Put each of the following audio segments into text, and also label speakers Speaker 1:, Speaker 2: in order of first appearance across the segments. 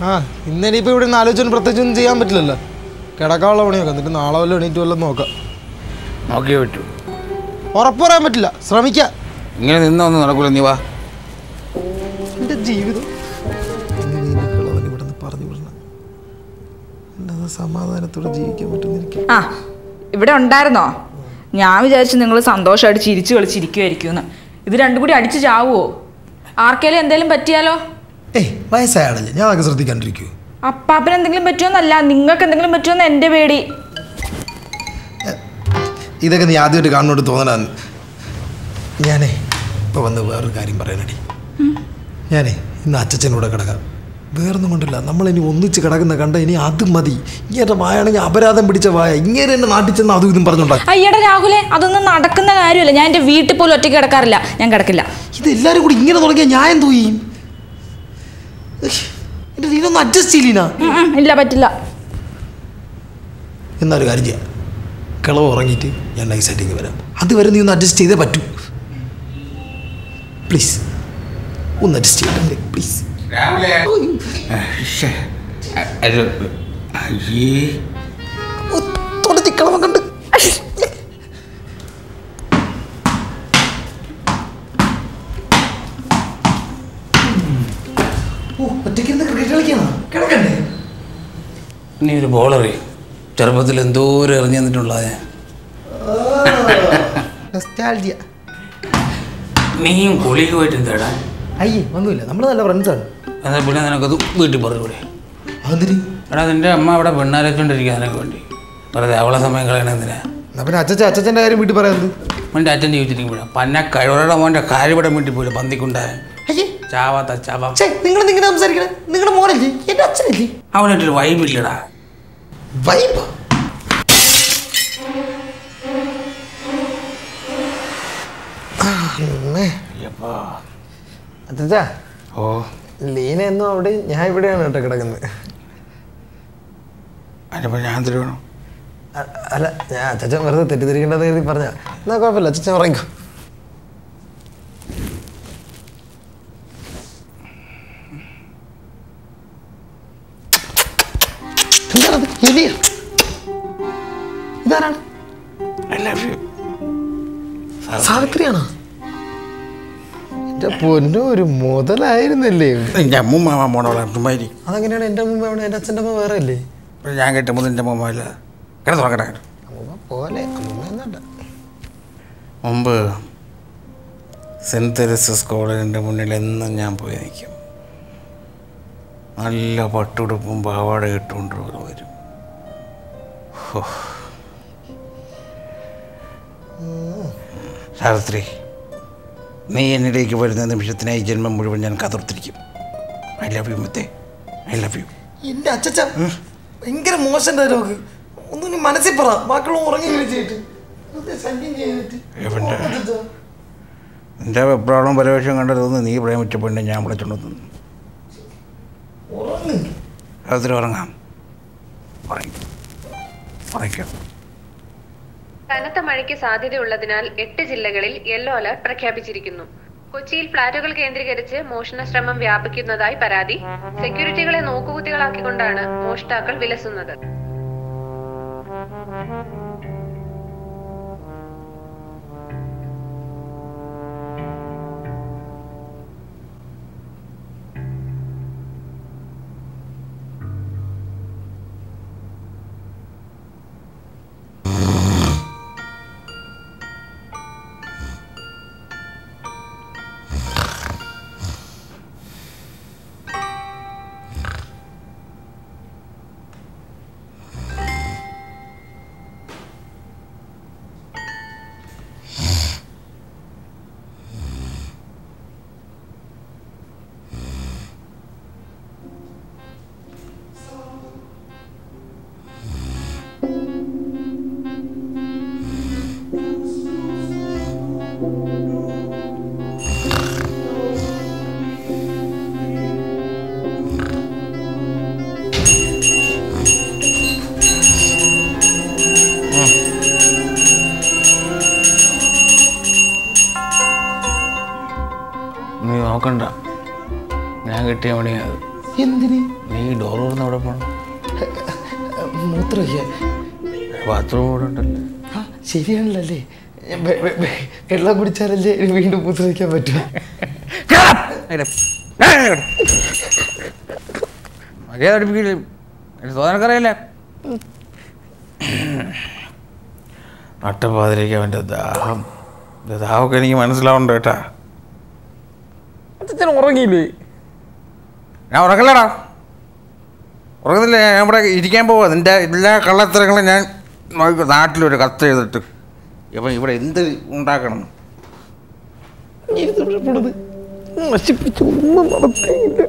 Speaker 1: ആ ഇന്നിനിയിപ്പോൾ ഇവിടെ നിന്ന് ആലോചിച്ചൊന്നും പ്രത്യേകിച്ചൊന്നും ചെയ്യാൻ പറ്റില്ലല്ലോ കിടക്കാനുള്ള പണിയൊക്കെ എന്നിട്ട് നാളെ വല്ലതും എണീറ്റ് വല്ലതും നോക്കാം
Speaker 2: നോക്കിയേ പറ്റൂ
Speaker 1: ഉറപ്പ് പറയാൻ പറ്റില്ല ശ്രമിക്കാം
Speaker 2: ഇങ്ങനെ നിന്നൊന്നും നടക്കൂല നീ വാ
Speaker 1: എൻ്റെ ജീവിതം എങ്ങനെയുള്ളവൻ ഇവിടെ നിന്ന് പറഞ്ഞു വിടണം അല്ലാതെ സമാധാനത്തോടെ ജീവിക്കാൻ പറ്റുന്നിരിക്കും
Speaker 3: ആ ഇവിടെ ഉണ്ടായിരുന്നോ ഞാൻ വിചാരിച്ചു നിങ്ങൾ സന്തോഷമായിട്ട് ചിരിച്ചു കളിച്ചിരിക്കുമായിരിക്കുമെന്ന് ഇത് രണ്ടും കൂടി അടിച്ചു ചാവുമോ ആർക്കേലും എന്തെങ്കിലും പറ്റിയാലോ
Speaker 1: ഏയ് വയസ്സായാളല്ലേ ഞാൻ അതൊക്കെ ശ്രദ്ധിക്കാണ്ടിരിക്കൂ
Speaker 3: അപ്പാപ്പന് എന്തെങ്കിലും പറ്റുമെന്നല്ല നിങ്ങൾക്ക് എന്തെങ്കിലും പറ്റുമെന്ന് എൻ്റെ പേടി
Speaker 1: ഇതൊക്കെ നീ ആദ്യമായിട്ട് കാണുന്നോട്ട് തോന്നണ ഞാനേ ഇപ്പോൾ വന്ന് വേറൊരു കാര്യം പറയാനടി ഞാനേ ഇന്ന് അച്ഛച്ചനൂടെ കിടക്കാം വേറൊന്നും കൊണ്ടില്ല നമ്മളിനി ഒന്നിച്ച് കിടക്കുന്ന കണ്ട ഇനി അത് മതി ഇങ്ങനെ വായാണെങ്കിൽ അപരാധം പിടിച്ച വായ ഇങ്ങനെ എന്നെ നാട്ടിൽ ചെന്ന് അതും ഇതും പറഞ്ഞോണ്ടാക്കി
Speaker 3: അയ്യടാ രാഹുലെ അതൊന്നും നടക്കുന്ന കാര്യമല്ല ഞാൻ എൻ്റെ വീട്ടിൽ പോലും ഒറ്റയ്ക്ക് കിടക്കാറില്ല ഞാൻ കിടക്കില്ല
Speaker 1: ഇത് എല്ലാവരും കൂടി ഇങ്ങനെ തുടങ്ങിയാൽ ഞാൻ എന്തോ ചെയ്യും ഉയ്യ്, എൻ്റെ നീനൊന്ന് അഡ്ജസ്റ്റ് ചെയ്യില്ല
Speaker 3: ഉം, ഉം, ഇല്ല പറ്റില്ല
Speaker 1: എന്നൊരു കാര്യം ചെയ്യാം കിളവ് ഉറങ്ങിയിട്ട് ഞാൻ നൈസായിട്ടേക്ക് വരാം അതുവരെ നീ ഒന്ന് അഡ്ജസ്റ്റ് ചെയ്തേ പറ്റൂ പ്ലീസ് ഒന്ന് അഡ്ജസ്റ്റ് ചെയ്യട്ടെ പ്ലീസ്
Speaker 2: രാവിലെ ശ്ശേ. അ- അത് അയ്യേ
Speaker 1: തുടച്ച് കിളവ കണ്ട് ഓ ഒറ്റയ്ക്കിരുന്ന് ക്രിക്കറ്റ് കളിക്കണം കിടക്കണ്ടേ
Speaker 2: നീ ഒരു ബോളറി ചെറുപ്പത്തിൽ എന്തോരം എറിഞ്ഞു തന്നിട്ടുള്ളത്
Speaker 1: നൊസ്റ്റാൾജിയ
Speaker 2: നീയും കുളിക്കുമായിട്ട് എന്താടാ
Speaker 1: അയ്യേ ഒന്നുമില്ല നമ്മൾ നല്ല ഫ്രണ്ട്സാണ്
Speaker 2: എന്നാ പിന്നെ നിനക്കത് വീട്ടിൽ പറഞ്ഞൂടെ
Speaker 1: അതെന്തിരി
Speaker 2: എടാ നിന്റെ അമ്മ അവിടെ പെണ്ണാരച്ചോണ്ടിരിക്കുക നിനക്ക് വേണ്ടി വെറുതെ അവളെ സമയം കളയണ എന്തിനാ
Speaker 1: എന്നാ പിന്നെ അച്ഛച്ച അച്ഛൻ്റെ കാര്യം വീട്ടിൽ പറയാറുണ്ട്
Speaker 2: അവൻ്റെ അച്ഛൻ ജീവിച്ചിരിക്കുമ്പോഴാ പന്ന കഴിവുള്ള മോൻ്റെ കാര്യവിടം വീട്ടിൽ പോലും പന്തിക്കുണ്ടായ
Speaker 1: അയ്യേ
Speaker 2: ചാവാത്ത ചാവാ
Speaker 1: ഛേ നിങ്ങൾ നിങ്ങനെ സംസാരിക്കണേ നിങ്ങളുടെ മോനല്ലേ എൻ്റെ അച്ഛനല്ലേ
Speaker 2: അവനൊരു വൈബില്ലടാ
Speaker 1: വൈബ് അച്ഛാ
Speaker 2: ഓ
Speaker 1: ലീന എന്നും അവിടെ ഞാൻ ഇവിടെയാണ് കേട്ടോ കിടക്കുന്നത്
Speaker 2: അതിപ്പോൾ ഞാൻ എന്തിനു വേണം
Speaker 1: അ- അല്ല ഞാൻ അച്ഛൻ വെറുതെ തെറ്റിദ്ധരിക്കേണ്ടത് കരുതി പറഞ്ഞ എന്നാ കുഴപ്പമില്ല അച്ഛൻ ഉറങ്ങിക്കോ എന്താണത് എലിയോ ഇതാരാണ്
Speaker 2: ഐ ലവ് യു
Speaker 1: സാവിത്രിയാണോ എന്റെ പൊന്നോ ഒരു മുതലായിരുന്നല്ലേ
Speaker 2: നിന്റെ അമ്മൂമ്മ മോണോളെ തുമ്മാരി
Speaker 1: അതെങ്ങനെയാണ് എൻ്റെ അമ്മ അവിടെ എൻ്റെ അച്ഛൻ്റെ അമ്മ വേറെ അല്ലേ
Speaker 2: ഞാൻ കെട്ടുമ്പോൾ നിന്റെ അമ്മൂമ്മ ഇല്ല കിടന്നു തുറക്കട്ടെ
Speaker 1: അമ്മ പോലെ അമ്മ എന്നല്ല
Speaker 2: മുമ്പ് സെൻറ്റ് തെരേസസ് കോളേജിൻ്റെ മുന്നിൽ എന്നും ഞാൻ പോയി നിൽക്കും നല്ല പട്ടുടുപ്പും പാവാട ഇട്ടുകൊണ്ട് വരും ഹോ. സാവിത്രി നീ എന്നിലേക്ക് വരുന്ന നിമിഷത്തിനായി ജന്മം മുഴുവൻ ഞാൻ കാതോർത്തിരിക്കും ഐ ലവ് യു മുത്തേ ഐ ലവ് യു
Speaker 1: എന്റെ അച്ഛച്ച ഭയങ്കര മോശം ഡയലോഗ് ഒന്നും നീ മനസ്സിൽ പറ ബാക്കിയുള്ള ഉറങ്ങി വിളിച്ചിട്ട് വെറുതെ ശല്യം ചെയ്തിട്ട്
Speaker 2: എവൻ്റെ
Speaker 1: അച്ഛച്ചാ.
Speaker 2: എൻ്റെ വെപ്രാളം പരവേഷം കണ്ടതൊന്ന് നീ പ്രേമിച്ച പെണ്ണെ ഞാൻ വിളിച്ചോണ്ട് തന്നു
Speaker 1: ഉറങ്ങ്
Speaker 2: രാത്രി ഉറങ്ങാം ഉറങ്ങി ഉറയ്ക്കാം
Speaker 4: കനത്ത മഴയ്ക്ക് സാധ്യതയുള്ളതിനാൽ എട്ട് ജില്ലകളിൽ യെല്ലോ അലർട്ട് പ്രഖ്യാപിച്ചിരിക്കുന്നു കൊച്ചിയിൽ ഫ്ളാറ്റുകൾ കേന്ദ്രീകരിച്ച് മോഷണ ശ്രമം വ്യാപിക്കുന്നതായി പരാതി സെക്യൂരിറ്റികളെ നോക്കുകുത്തികളാക്കിക്കൊണ്ടാണ് മോഷ്ടാക്കൾ വിലസുന്നത്
Speaker 2: നീ നോക്കണ്ട ഞാൻ കിട്ടിയ പണിയത്
Speaker 1: എന്തിന്
Speaker 2: നീ ഡോർ തുറന്ന് എവിടെ പോകണം
Speaker 1: മൂത്രമൊക്കെ
Speaker 2: ബാത്റൂം ഇവിടെ ഉണ്ടല്ലോ
Speaker 1: ആ ശരിയാണല്ലോ അല്ലേ വെ- വെ- വെ- വെള്ളം കുടിച്ചാലല്ലേ വീണ്ടും മൂത്രമൊഴിക്കാൻ പറ്റും
Speaker 2: മര്യാദ പഠിപ്പിക്കില്ലേ തോന്നക്കറിയില്ലേ നട്ടപ്പാതിരിക്ക് അവൻ്റെ ദാഹം ഇത് ദാഹമൊക്കെ എനിക്ക് മനസ്സിലാവുന്നുണ്ട് കേട്ടാ അച്ഛൻ ഉറങ്ങിയില്ലേ ഞാൻ ഉറങ്ങില്ലടാ ഉറങ്ങുന്നില്ല ഞാൻ ഇവിടെ ഇരിക്കാൻ പോവാ നിൻ്റെ എല്ലാ കള്ളത്തരങ്ങളും ഞാൻ നോക്കി നാട്ടിലൊരു കത്ത് ചെയ്തിട്ട് ഇപ്പം ഇവിടെ എന്ത് ഉണ്ടാക്കണം
Speaker 1: നശിപ്പിച്ചു ഒന്നും നടത്തിയില്ല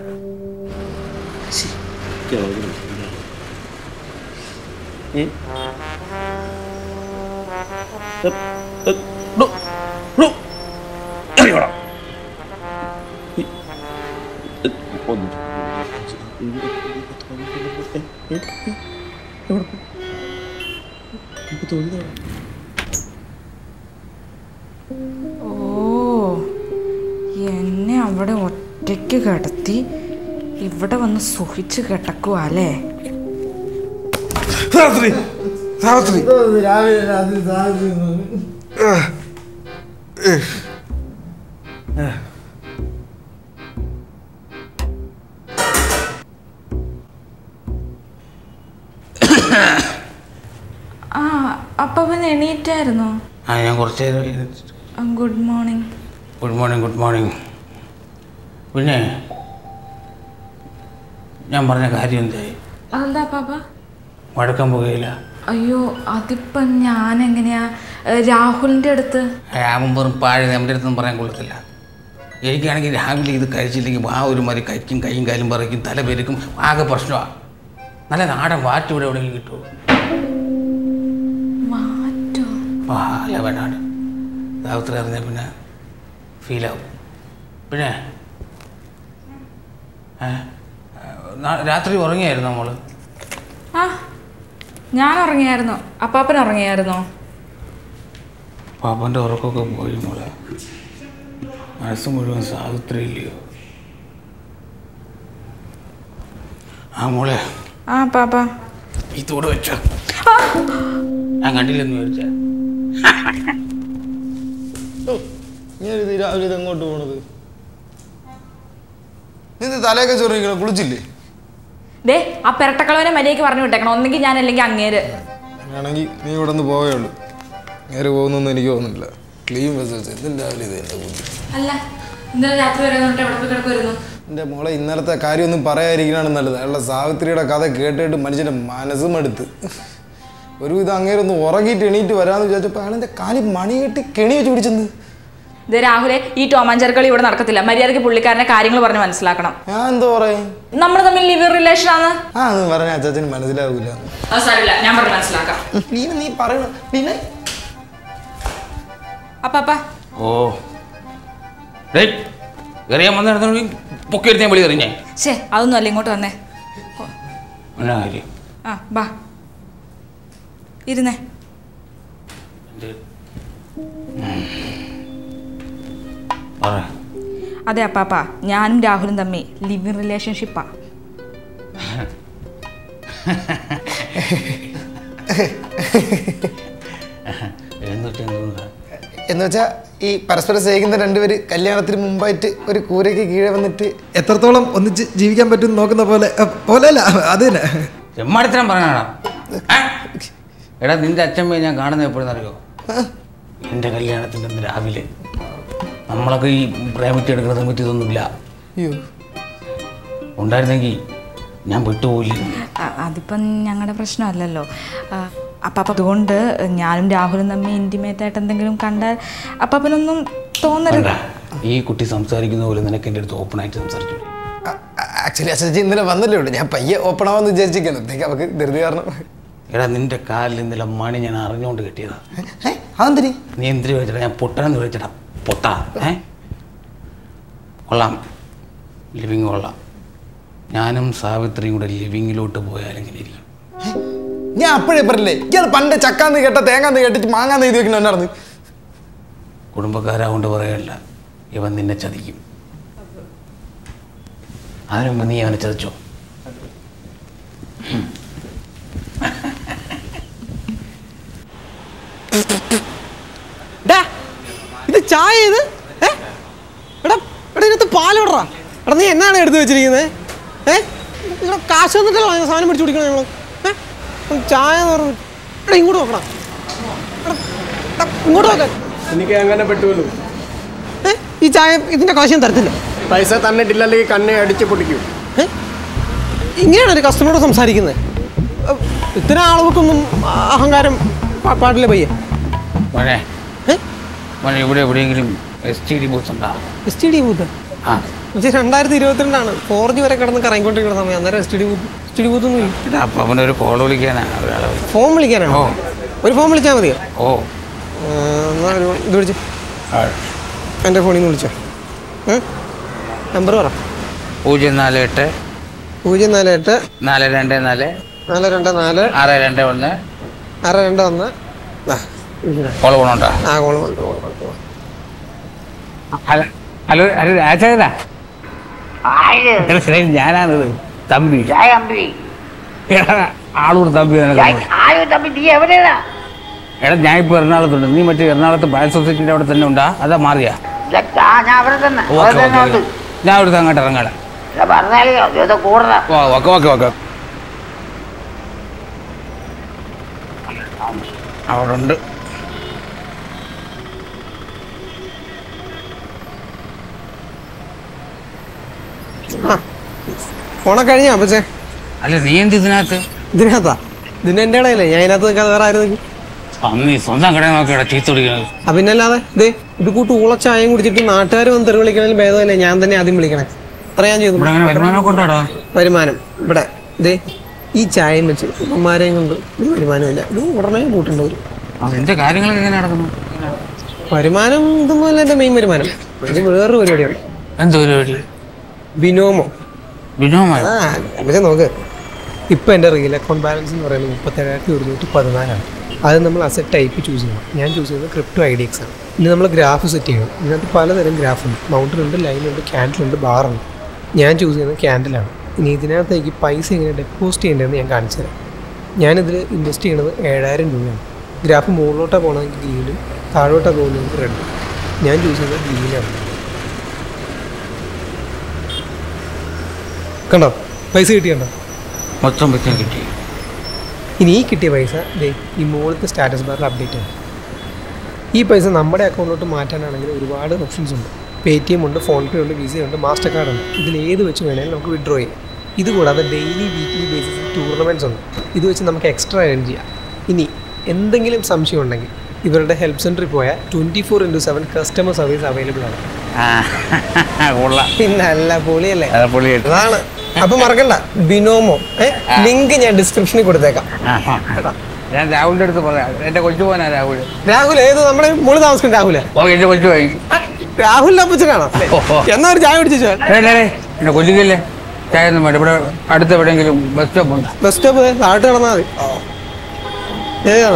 Speaker 3: ഓ എന്നെ അവിടെ ഒറ്റയ്ക്ക് കിടത്തി ഇവിടെ വന്ന് സുഖിച്ച് കിടക്കുവാ അല്ലേ
Speaker 2: സാവിത്രി സാവിത്രി
Speaker 1: രാവിലെ രാത്രി സാധിച്ചു
Speaker 3: ആ അപ്പം പിന്നെ എണീറ്റായിരുന്നോ
Speaker 2: ആ ഞാൻ കുറച്ച് നേരം ഇരുന്നിട്ട്
Speaker 3: good morning
Speaker 2: good morning good morning പിന്നെ ഞാൻ പറഞ്ഞ കാര്യം എന്തായി
Speaker 3: അതെന്താ പാപ്പ
Speaker 2: വഴക്കം പോകുകയില്ല
Speaker 3: അയ്യോ അതിപ്പം ഞാൻ എങ്ങനെയാ ഏ, രാഹുലിൻ്റെ അടുത്ത്
Speaker 2: രാമൻ വെറും പാഴ് നമ്മുടെ അടുത്തൊന്നും പറയാൻ കൊള്ളത്തില്ല എനിക്കാണെങ്കിൽ രാവിലെ ഇത് കഴിച്ചില്ലെങ്കിൽ ആ ഒരു മതി കഴിക്കും കൈയും കാലും പറിക്കും തല പെരുക്കും ആകെ പ്രശ്നമാണ് നല്ല നാടൻ വാറ്റ് ഇവിടെ എവിടെയെങ്കിലും കിട്ടുമോ
Speaker 3: മാറ്റോ
Speaker 2: പാല വേണാട് രാത്രി അറിഞ്ഞാൽ പിന്നെ ഫീലാവും പിന്നെ ഏ? നാ- രാത്രി ഉറങ്ങിയായിരുന്നു നമ്മൾ
Speaker 3: ആ ഞാൻ ഉറങ്ങിയായിരുന്നോ അപ്പാപ്പൻ ഉറങ്ങിയായിരുന്നോ
Speaker 2: പാപ്പൻ്റെ ഉറക്കമൊക്കെ പോയി മോളെ മനസ്സ് മുഴുവൻ സാവിത്രി ഇല്ലയോ ആ മോളെ
Speaker 3: ആ പാപ്പ
Speaker 2: ഈ തോട് വെച്ചോ ഞാൻ കണ്ടില്ലെന്ന് വിചാരിച്ച
Speaker 1: ഞാനിത് രാവിലെ ഇത് എങ്ങോട്ട് പോണത് നീ ഇത് തലയൊക്കെ ചൊറിയിക്കണം കുളിച്ചില്ലേ
Speaker 3: ദേ ആ പെരട്ടക്കളവനെ മര്യാദയ്ക്ക് പറഞ്ഞു വിട്ടേക്കണം ഒന്നെങ്കിൽ ഞാൻ അല്ലെങ്കിൽ അങ്ങേര്
Speaker 1: വേണമെങ്കിൽ നീ ഇവിടെ നിന്ന് പോവേ ഉള്ളൂ നേരെ പോകുന്നൊന്നും എനിക്ക് തോന്നുന്നില്ല ക്ലീൻ ബസ് വെച്ച് എന്തും രാവിലെ ഇത് എൻ്റെ ബുദ്ധി
Speaker 3: അല്ല ഇന്നലെ രാത്രി വരെ എന്നിട്ട് എവിടെ പോയി കിടക്കുമായിരുന്നു
Speaker 1: എൻ്റെ മോളെ ഇന്നലത്തെ കാര്യമൊന്നും പറയാതിരിക്കണതാണ് നല്ലത് അയാളുടെ സാവിത്രിയുടെ കഥ കേട്ടിട്ട് മനുഷ്യൻ്റെ മനസ്സും എടുത്ത് ഒരു ഇത് അങ്ങേരൊന്ന് ഉറങ്ങിയിട്ട് എണീറ്റ് വരാമെന്ന് വിചാരിച്ചപ്പോൾ അയാളെൻ്റെ കാലി മണി കെട്ടി കെണി വെച്ച് പിടിച്ചെന്ന്
Speaker 3: ദേ രാഹുലെ ഈ ടോമാഞ്ചർക്കളി ഇവിടെ നടക്കത്തില്ല മര്യാദയ്ക്ക് പുള്ളിക്കാരനെ കാര്യങ്ങൾ പറഞ്ഞ് മനസ്സിലാക്കണം
Speaker 1: ഞാൻ എന്തോ പറയും
Speaker 3: നമ്മൾ തമ്മിൽ ലിവിങ് റിലേഷൻ ആണ്
Speaker 1: ആ എന്ന് പറഞ്ഞ അച്ചാച്ചന് മനസ്സിലാവില്ല
Speaker 3: അത് സാരില്ല ഞാൻ പറഞ്ഞ് മനസ്സിലാക്കാം
Speaker 1: നീ നീ പറയണ പിന്നെ
Speaker 3: അപ്പാപ്പ
Speaker 2: ഓ ഡേയ് എറിയാൻ വന്നിടത്തോളം പൊക്കി എടുത്ത് ഞാൻ വിളി എറിഞ്ഞേ
Speaker 3: ശേ അതൊന്നും അല്ല ഇങ്ങോട്ട് വന്നേ
Speaker 2: എന്നാ കാര്യം
Speaker 3: ആ ബാ ഇരുന്നേ
Speaker 2: എന്ത്? ഉം. പറ
Speaker 3: അതെ അപ്പാപ്പ ഞാനും രാഹുലും തമ്മിൽ ലിവിങ് റിലേഷൻഷിപ്പാ
Speaker 2: എന്നിട്ട് എന്തുകൊണ്ടാ
Speaker 1: എന്ന് വെച്ചാൽ ഈ പരസ്പരം സ്നേഹിക്കുന്ന രണ്ടുപേര് കല്യാണത്തിന് മുമ്പായിട്ട് ഒരു കൂരയ്ക്ക് കീഴെ വന്നിട്ട് എത്രത്തോളം ഒന്നിച്ച് ജീവിക്കാൻ പറ്റും നോക്കുന്ന പോലെ പോലെ അല്ല അത് തന്നെ
Speaker 2: ചെമ്മാടത്തരം പറയാനാടാ ഏ? എടാ നിന്റെ അച്ഛമ്മയെ ഞാൻ കാണുന്നത് എപ്പോഴെന്നറിയോ എൻ്റെ കല്യാണത്തിൻ്റെ അന്ന് രാവിലെ നമ്മളൊക്കെ ഈ പ്രേമിച്ച് എടുക്കുന്ന സമയത്ത് ഇതൊന്നുമില്ല
Speaker 1: അയ്യോ
Speaker 2: ഉണ്ടായിരുന്നെങ്കിൽ ഞാൻ വിട്ടുപോയില്ലായിരുന്നു
Speaker 3: അ- അതിപ്പം ഞങ്ങളുടെ പ്രശ്നമല്ലല്ലോ ആ, അപ്പാപ്പ അതുകൊണ്ട് ഞാനും രാഹുലും തമ്മിൽ ഇൻറ്റിമേറ്റ് ആയിട്ട് എന്തെങ്കിലും കണ്ടാൽ അപ്പാപ്പനൊന്നും തോന്നരുത്
Speaker 2: വേണ്ട ഈ കുട്ടി സംസാരിക്കുന്ന പോലെ നിനക്ക് എൻ്റെ അടുത്ത് ഓപ്പണായിട്ട് സംസാരിച്ചു
Speaker 1: ആക്ച്വലി അച്ഛൻ ഇന്നലെ വന്നല്ലേ ഉള്ളൂ ഞാൻ പയ്യെ ഓപ്പൺ ആവാന്ന് വിചാരിച്ചിരിക്കുന്നു അപ്പോഴത്തേക്ക് അവർക്ക് ധൃതി കാരണം
Speaker 2: എടാ നിന്റെ കാലിൽ ഇന്നലെ മണി ഞാൻ അറിഞ്ഞുകൊണ്ട് കെട്ടിയതാ
Speaker 1: ഏ അതെന്തിനി
Speaker 2: നീ എന്തിനു വിളിച്ചടാ ഞാൻ പൊട്ടാന്ന് വിളിച്ചടാ പൊട്ടാ ഏ കൊള്ളാം ലിവിങ് കൊള്ളാം ഞാനും സാവിത്രിയും കൂടെ ലിവിങ്ങിലോട്ട് പോയാലെങ്ങനെ ഇരിക്കും
Speaker 1: ഞാൻ അപ്പോഴേ പറഞ്ഞില്ലേ ഇയാൾ പണ്ട് ചക്കാന്ന് കേട്ട തേങ്ങാന്ന് കേട്ടിട്ട് മാങ്ങാന്ന് എഴുതി വെക്കണ എന്നായിരുന്നു
Speaker 2: കുടുംബക്കാരാകൊണ്ട് പറയല്ല ഇവൻ നിന്നെ ചതിക്കും അതിനു മുമ്പ് നീ അവനെ ചതച്ചോ
Speaker 5: ഡാ, ഇത് ചായ ഇത് ഏ? എടാ എടാ ഇതിനകത്ത് പാലോടറാ എടാ നീ എന്നാണ് എടുത്ത് വെച്ചിരിക്കുന്നത് ഏ ഇവിടെ കാശ് വന്നിട്ടല്ലോ സാധനം മേടിച്ച് കുടിക്കണം ഞങ്ങൾ ഏ ചായ എന്ന് പറഞ്ഞു എടാ ഇങ്ങോട്ട് നോക്കണം എടാ, എടാ, ഇങ്ങോട്ട് നോക്കാൻ
Speaker 6: എനിക്ക് അങ്ങനെ പറ്റുമല്ലോ
Speaker 5: ഏ ഈ ചായ ഇതിന്റെ കാശ് ഞാൻ തരത്തില്ല
Speaker 6: പൈസ തന്നിട്ടില്ല അല്ലെങ്കിൽ കണ്ണെ അടിച്ച് പൊട്ടിക്കും
Speaker 5: ഏ ഇങ്ങനെയാണ് ഒരു കസ്റ്റമറോട് സംസാരിക്കുന്നത് ഏ, ഇത്തരം ആളുകൾക്കൊന്നും അഹങ്കാരം പാ- പാടില്ല പയ്യെ
Speaker 2: മോനെ
Speaker 5: ഏ
Speaker 2: മോനെ ഇവിടെ എവിടെയെങ്കിലും എസ് ടി ഡി ബൂത്ത് ഉണ്ടാ
Speaker 5: എസ് ടി ഡി ബൂത്ത്
Speaker 2: ആ
Speaker 5: പക്ഷേ രണ്ടായിരത്തി ഇരുപത്തിരണ്ടാണ് ഫോർ ജി വരെ കിടന്ന് കറങ്ങിക്കൊണ്ടിരിക്കുന്ന സമയം അന്നേരം S T D booth S T D booth ഒന്നും ഇല്ല
Speaker 2: എടാ അപ്പം അവനൊരു കോൾ വിളിക്കാനാ ഒരാളെ വിളി-
Speaker 5: ഫോൺ വിളിക്കാനാണോ
Speaker 2: ഓ.
Speaker 5: ഒരു ഫോൺ വിളിച്ചാൽ മതിയോ
Speaker 2: ഓ
Speaker 5: ആ, എന്നാ ഒരു ഇത് വിളിച്ചു
Speaker 2: ആ.
Speaker 5: എൻ്റെ ഫോണിൽ നിന്ന് വിളിച്ചോ നമ്പർ പറ
Speaker 2: പൂജ്യം നാല് എട്ട്
Speaker 5: പൂജ്യം നാല് എട്ട്
Speaker 2: നാല് രണ്ട് നാല്
Speaker 5: നാല് രണ്ട് നാല്
Speaker 2: ആറ് രണ്ട് ഒന്ന്
Speaker 5: ആറ് രണ്ട് ഒന്ന് ആ വിളിക്കണേ.
Speaker 2: കോൾ പോണോട്ടാ
Speaker 5: ആ കോൾ കൊണ്ട് കോൾ കൊണ്ട്
Speaker 2: ഹലോ ഹലോ ഹലോ രാജാ ഞാനാണത് തമ്പി എടാ, ആളൂർ തമ്പി നിനക്ക് എടാ ഞാൻ ഇപ്പോൾ എറണാകുളത്തുണ്ട് നീ മറ്റേ എറണാകുളത്ത് ബാൽ സൊസൈറ്റിന്റെ അവിടെ തന്നെ ഉണ്ടാ അതാ മാറിയാ
Speaker 7: ഞാൻ അവിടെ തന്നെ
Speaker 2: ഓക്കെ
Speaker 7: അവിടെ തന്നെ
Speaker 2: ഓക്കെ
Speaker 7: ഉണ്ട്
Speaker 2: ഞാൻ അവിടുത്തെ അങ്ങോട്ട് ഇറങ്ങാടാ
Speaker 7: ഞാൻ പറഞ്ഞാലോ ഇത് കൂടുതലാ
Speaker 2: ഓ ഓക്കെ ഓക്കെ ഓക്കെ അവിടെ ഉണ്ട്
Speaker 5: ആ ഫോണൊക്കെ കഴിഞ്ഞാ പക്ഷേ
Speaker 2: അല്ല നീ എന്ത് ഇതിനകത്ത്
Speaker 5: ഇതിനകത്താ ഇതിന് എൻ്റെ ഇടയില്ലേ ഞാൻ ഇതിനകത്ത് നിൽക്കാതെ വേറെ ആരും നിൽക്കും
Speaker 2: അന്ന് സ്വന്തം കട നോക്കിയാ ചീത്ത പിടിക്കുന്നത്
Speaker 5: ആ പിന്നല്ലാതെ ഇതേ ഇത് കൂട്ട് ഊളച്ചായം കുടിച്ചിട്ട് നാട്ടുകാർ വന്ന് തെറി വിളിക്കണതിൽ ഭേദമല്ലേ ഞാൻ തന്നെ ആദ്യം വിളിക്കണേ അത്ര ഞാൻ ചെയ്തു
Speaker 2: ഇവിടെ അങ്ങനെ വരുമാനം കൊണ്ടാടാ
Speaker 5: വരുമാനം ഇവിടെ ഇതേ ഈ ചായയും വെച്ച് ഉമ്മമാരെയും കൊണ്ട് ഒരു വരുമാനമില്ല ഇത് ഉടനെ കൂട്ടുണ്ട് ഒരു
Speaker 2: അതിന്റെ കാര്യങ്ങളൊക്കെ എങ്ങനെ നടക്കുന്നു
Speaker 5: വരുമാനം ഇതൊന്നുമല്ല എൻ്റെ മെയിൻ വരുമാനം ഇത് വേറൊരു പരിപാടിയാണ്
Speaker 2: എന്തോ പരിപാടി
Speaker 5: ബിനോമോ
Speaker 2: വിനോമായ
Speaker 5: ആ പക്ഷേ നോക്ക് ഇപ്പം എൻ്റെ റിയൽ അക്കൗണ്ട് ബാലൻസ് എന്ന് പറയുന്നത് മുപ്പത്തേഴായിരത്തി ഒരുന്നൂറ്റി പതിനാലാണ് അത് നമ്മൾ അസറ്റ് ടൈപ്പ് ചൂസ് ചെയ്യണം ഞാൻ ചൂസ് ചെയ്യുന്നത് ക്രിപ്റ്റോ ഐ ഡി എക്സ് ആണ് ഇനി നമ്മൾ ഗ്രാഫ് സെറ്റ് ചെയ്യണം ഇതിനകത്ത് പലതരം ഗ്രാഫുണ്ട് മൗണ്ടനുണ്ട് ലൈനുണ്ട് ക്യാൻഡിലുണ്ട് ബാറുണ്ട് ഞാൻ ചൂസ് ചെയ്യുന്നത് ക്യാൻഡിലാണ് ഇനി ഇതിനകത്തേക്ക് പൈസ എങ്ങനെ ഡെപ്പോസിറ്റ് ചെയ്യേണ്ടതെന്ന് ഞാൻ കാണിച്ചു തരാം ഞാനിതിൽ ഇൻവെസ്റ്റ് ചെയ്യണത് ഏഴായിരം രൂപയാണ് ഗ്രാഫ് മുകളിലോട്ടാണ് പോകണമെങ്കിൽ ഗ്രീനും താഴോട്ടാണ് പോകുന്നതെങ്കിൽ റെഡും ഞാൻ ചൂസ് ചെയ്യുന്നത് ഗ്രീനാണ് കണ്ടോ പൈസ കിട്ടിയുണ്ടോ
Speaker 2: മൊത്തം പറ്റും കിട്ടി
Speaker 5: ഇനി ഈ കിട്ടിയ പൈസ ദേ ഈ മുകളിലത്തെ സ്റ്റാറ്റസ് ബാറിൽ അപ്ഡേറ്റ് ആണ് ഈ പൈസ നമ്മുടെ അക്കൗണ്ടിലോട്ട് മാറ്റാനാണെങ്കിൽ ഒരുപാട് ഓപ്ഷൻസ് ഉണ്ട് പേ ടി എം ഉണ്ട് ഫോൺ പേ ഉണ്ട് വിസ ഉണ്ട് മാസ്റ്റർ കാർഡ് ഉണ്ട് ഇതിൽ ഏത് വെച്ച് വേണമെങ്കിലും നമുക്ക് വിഡ്രോ ചെയ്യാം ഇത് കൂടാതെ ഡെയിലി വീക്ക്ലി ബേസിസിൽ ടൂർണമെൻറ്റ്സ് ഉണ്ട് ഇത് വെച്ച് നമുക്ക് എക്സ്ട്രാ ഏൺ ചെയ്യാം ഇനി എന്തെങ്കിലും സംശയം ഉണ്ടെങ്കിൽ ഇവരുടെ ഹെൽപ്പ് സെൻറ്ററിൽ പോയാൽ twenty four into seven customer service available ആണ്
Speaker 2: ആ കൊള്ളാം
Speaker 5: പിന്നെ അല്ല പൊളിയല്ലേ
Speaker 2: അത് പൊളിയായിട്ട്
Speaker 5: അതാണ് അപ്പൊ മറക്കണ്ട ബിനോമോ ലിങ്ക് ഞാൻ ഡിസ്ക്രിപ്ഷനിൽ കൊടുത്തേക്കാം
Speaker 2: ഞാൻ രാഹുലിന്റെ അടുത്ത് പറയാം എന്റെ കൊച്ചു പോനാ രാഹുൽ
Speaker 5: രാഹുൽ ഏത് നമ്മുടെ മുളി താമസിക്കും രാഹുല്
Speaker 2: ഓ എന്റെ കൊച്ചു പോയി
Speaker 5: രാഹുലിന്റെ അപ്പച്ചനാണോ എന്നാ ഒരു ചായ പിടിച്ചു
Speaker 2: എന്റെ കൊച്ചിക്കല്ലേ ചായ ഒന്നും വേണ്ട ഇവിടെ അടുത്ത് എവിടെയെങ്കിലും ബസ് സ്റ്റോപ്പ് ഉണ്ട്
Speaker 5: ബസ് സ്റ്റോപ്പ് താഴോട്ട് കിടന്നാൽ മതി ഏതാണ്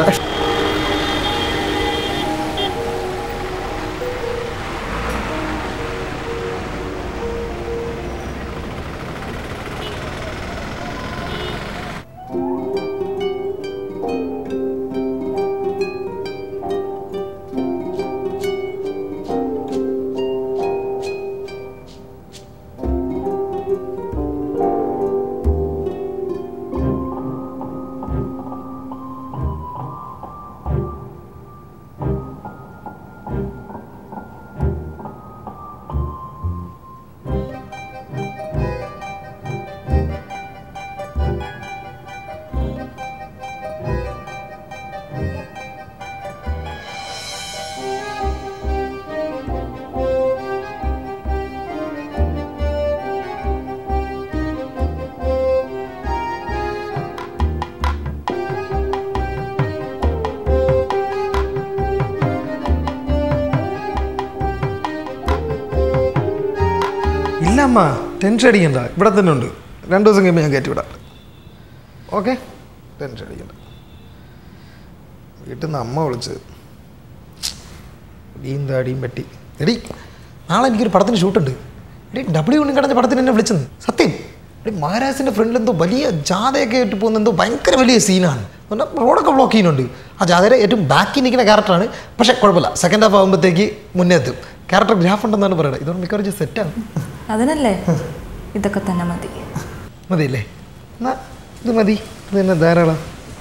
Speaker 1: ഇല്ല അമ്മ ടെൻഷൻ അടിക്കണ്ട ഇവിടെ തന്നെ ഉണ്ട് രണ്ട് ദിവസം കഴിയുമ്പോൾ ഞാൻ കയറ്റി വിടാം ഓക്കെ ടെൻഷൻ അടിക്കണ്ട വീട്ടിൽ നിന്ന് അമ്മ വിളിച്ച് ഇടിയും താടിയും വെട്ടി എടി നാളെ എനിക്കൊരു പടത്തിന് ഷൂട്ടുണ്ട് എടീ ഡബ്ല്യു ഉണ്ണിക്കടഞ്ഞ പടത്തിന് എന്നെ വിളിച്ചത് സത്യം എടീ മഹാരാജസിൻ്റെ ഫ്രണ്ടിൽ എന്തോ വലിയ ജാഥയൊക്കെ ആയിട്ട് പോകുന്ന എന്തോ ഭയങ്കര വലിയ സീനാണ് പറഞ്ഞാൽ റോഡൊക്കെ ബ്ലോക്ക് ചെയ്യുന്നുണ്ട് ആ ജാഥയുടെ ഏറ്റവും ബാക്കിൽ നിൽക്കുന്ന ക്യാരക്ടറാണ് പക്ഷേ കുഴപ്പമില്ല സെക്കൻഡ് ഹാഫ് ആകുമ്പോഴത്തേക്ക് മുന്നേ എത്തും ക്യാരക്ടർ ഗ്രാഫ് ഉണ്ടെന്നാണ് പറയുന്നത് ഇതോടെ മിക്കവാറും സെറ്റാണ്
Speaker 3: അതിനല്ലേ ഇതൊക്കെ തന്നെ മതി
Speaker 1: മതിയല്ലേ എന്നാ ഇത് മതി ഇത് തന്നെ ധാരാളം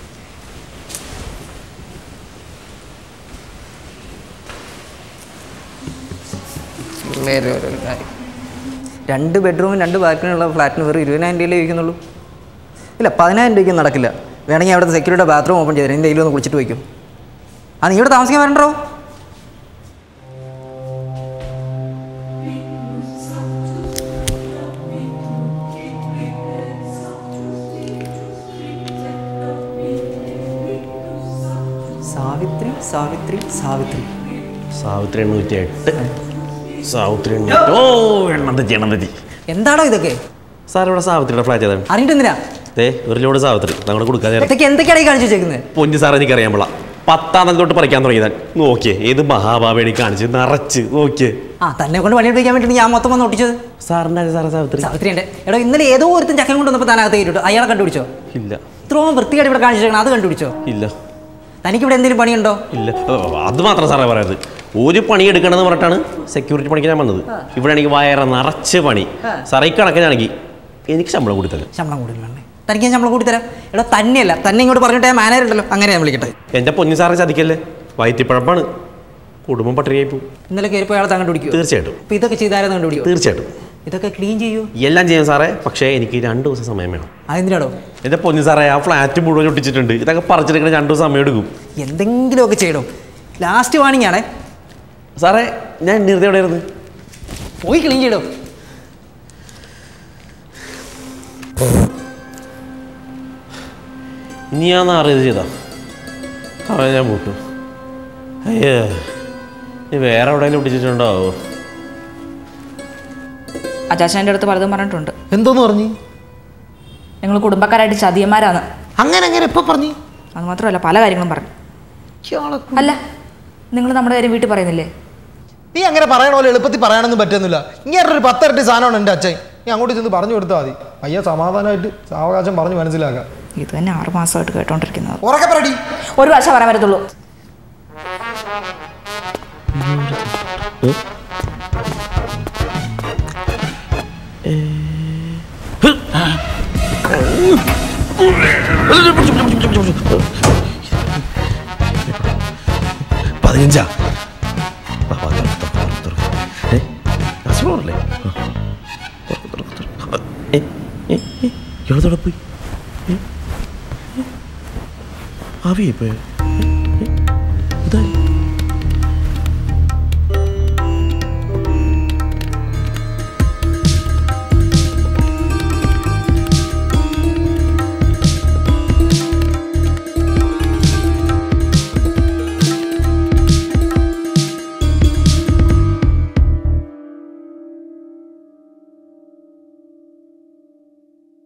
Speaker 8: വേറെ ഓരോ കാര്യം രണ്ട് ബെഡ്റൂമും രണ്ട് ബാൽക്കണിയുള്ള ഫ്ലാറ്റിന് വെറും ഇരുപതിനായിരം രൂപയിലേ ചോദിക്കുന്നുള്ളൂ ഇല്ല പതിനായിരം രൂപയ്ക്ക് നടക്കില്ല വേണമെങ്കിൽ അവിടുത്തെ സെക്യൂരിറ്റിയുടെ ബാത്റൂം ഓപ്പൺ ചെയ്തു എൻ്റെ ഒന്ന് കുളിച്ചിട്ട് വയ്ക്കും ആ നീ ഇവിടെ താമസിക്കാൻ വരണ്ടോ സാവിത്രി സാവിത്രി സാവിത്രി
Speaker 9: സാവിത്രി എണ്ണൂറ്റി എട്ട് സാവിത്രി എണ്ണൂറ്റി ഓ എണ്ണം തെറ്റി എണ്ണം തെറ്റി
Speaker 8: എന്താണോ ഇതൊക്കെ
Speaker 9: സാർ ഇവിടെ സാവിത്രിയുടെ ഫ്ലാറ്റ് ഏതാണ്
Speaker 8: അറിഞ്ഞിട്ട് എന്തിനാ
Speaker 9: ദേ ഒരു ലോഡ് സാവിത്രി നമ്മുടെ കൊടുക്കാതെ
Speaker 8: ഇതൊക്കെ എന്തൊക്കെയാണ് ഈ കാണിച്ചു വെച്ചേക്കുന്നത്
Speaker 9: പൊന്നു സാർ എനിക്ക് അറിയാൻ പാടില്ല പത്താം തീയതി തൊട്ട് പറിക്കാൻ തുടങ്ങിയതാണ് നോക്കിയേ ഏത് മഹാഭാവേണി കാണിച്ച് നിറച്ച് നോക്കിയേ
Speaker 8: ആ തന്നെ കൊണ്ട് പണിയെടുപ്പിക്കാൻ വേണ്ടി ഞാൻ മൊത്തം വന്ന് ഒട്ടിച്ചത്
Speaker 9: സാറിൻ്റെ സാറേ സാവിത്രി
Speaker 8: സാവിത്രി ഉണ്ട് എടോ ഇന്നലെ ഏതോ ഒരുത്തൻ ചക്കൻ കൊണ്ടുവന്നപ്പോൾ താൻ അകത്ത് കയറ്റിട്ടു അയാളെ കണ്ടുപിടിച്ചോ
Speaker 9: ഇല്ല
Speaker 8: ഇത്രയും വൃത്തിയായിട്ട് ഇവിടെ കാണിച്ചേക്കണം അത് കണ്ടുപിടിച്ചോ
Speaker 9: ഇല്ല
Speaker 8: തനിക്ക് ഇവിടെ എന്തെങ്കിലും പണിയുണ്ടോ
Speaker 9: ഇല്ല ഓ, അത് മാത്രം സാറേ പറയരുത് ഒരു പണി എടുക്കണമെന്ന് പറഞ്ഞിട്ടാണ് സെക്യൂരിറ്റി പണിക്ക് ഞാൻ വന്നത് ഇവിടെ എനിക്ക് വയറ് നിറച്ച് പണി സാറേ ഈ കണക്കിനാണെങ്കിൽ എനിക്ക് ശമ്പളം കൂടി തരും
Speaker 8: ശമ്പളം കൂടുതൽ വേണ്ടേ തനിക്ക് ഞാൻ ശമ്പളം കൂടി തരാം എടോ തന്നെയല്ല തന്നെ ഇങ്ങോട്ട് പറഞ്ഞിട്ട് മാനേജർ ഉണ്ടല്ലോ അങ്ങനെ ഞാൻ വിളിക്കട്ടെ
Speaker 9: എൻ്റെ പൊന്നു സാറെ ചതിക്കല്ലേ വയറ്റിപ്പഴപ്പാണ് കുടുംബം പട്ടിണിയായി പോകും
Speaker 8: ഇന്നലെ കയറിപ്പോൾ അയാളെ താൻ കണ്ടുപിടിക്കും
Speaker 9: തീർച്ചയായിട്ടും
Speaker 8: അപ്പോൾ ഇതൊക്കെ ചെയ്താരെന്ന് കണ്ടുപിടിക്കും
Speaker 9: തീർച്ചയായിട്ടും
Speaker 8: ഇതൊക്കെ ക്ലീൻ ചെയ്യൂ
Speaker 9: എല്ലാം ചെയ്യാം സാറേ പക്ഷേ എനിക്ക് രണ്ട് ദിവസം സമയം വേണം
Speaker 8: അതെന്തിനാടോ
Speaker 9: എൻ്റെ പൊന്നു സാറേ ആ ഫ്ലാറ്റ് മുഴുവൻ ഒട്ടിച്ചിട്ടുണ്ട് ഇതൊക്കെ പറിച്ചെടുക്കണ രണ്ട് ദിവസം സമയം എടുക്കും
Speaker 8: എന്തെങ്കിലുമൊക്കെ ചെയ്യടോ ലാസ്റ്റ് വാണിംഗ് ആണേ
Speaker 9: സാറേ ഞാൻ നിർത്തി എവിടെയായിരുന്നു
Speaker 8: പോയി ക്ലീൻ ചെയ്യടോ
Speaker 9: ഇനി ഞാൻ അറിയത് ചെയ്താ അവനെ ഞാൻ പൂട്ടു അയ്യേ ഇനി വേറെ എവിടെയെങ്കിലും ഒട്ടിച്ചിട്ടുണ്ടാവോ
Speaker 3: അച്ചാച്ചൻ്റെ അടുത്ത് പലതും പറഞ്ഞിട്ടുണ്ട്
Speaker 1: എന്തോന്ന് പറഞ്ഞു
Speaker 3: നിങ്ങൾ കുടുംബക്കാരായിട്ട് ചതിയന്മാരാണ്
Speaker 1: അങ്ങനെ അങ്ങനെ എപ്പോൾ പറഞ്ഞു
Speaker 3: അത് മാത്രമല്ല പല കാര്യങ്ങളും പറഞ്ഞു
Speaker 1: ഇയാളെ
Speaker 3: അല്ല നിങ്ങൾ നമ്മുടെ കാര്യം വീട്ടിൽ പറയുന്നില്ലേ
Speaker 1: നീ അങ്ങനെ പറയണ പോലെ എളുപ്പത്തിൽ പറയാനൊന്നും പറ്റുന്നില്ല ഇങ്ങനെ ഒരു പത്തരട്ടി സാധനമാണ് എൻ്റെ അച്ഛൻ നീ അങ്ങോട്ട് ചെന്ന് പറഞ്ഞു കൊടുത്താൽ മതി അയ്യ സമാധാനമായിട്ട് സാവകാശം പറഞ്ഞ് മനസ്സിലാക്കാം
Speaker 3: ഇത് തന്നെ ആറ് മാസമായിട്ട് കേട്ടോണ്ടിരിക്കുന്നത്
Speaker 1: ഉറക്കെ പറടി
Speaker 3: ഒരു വർഷം പറയാൻ പറ്റത്തുള്ളൂ
Speaker 9: പതിനഞ്ചാ ആ, വാ, തുറക്ക്, തുറക്ക്, തുറക്ക്. ഏ, last floor അല്ലേ? ആ. തുറക്ക്, തുറക്ക്, തുറക്ക്. ഏ, ഏ, ഏ, ഇയാളെവിടെ പോയി ഏ, ഏ, ആവിയായി പോയോ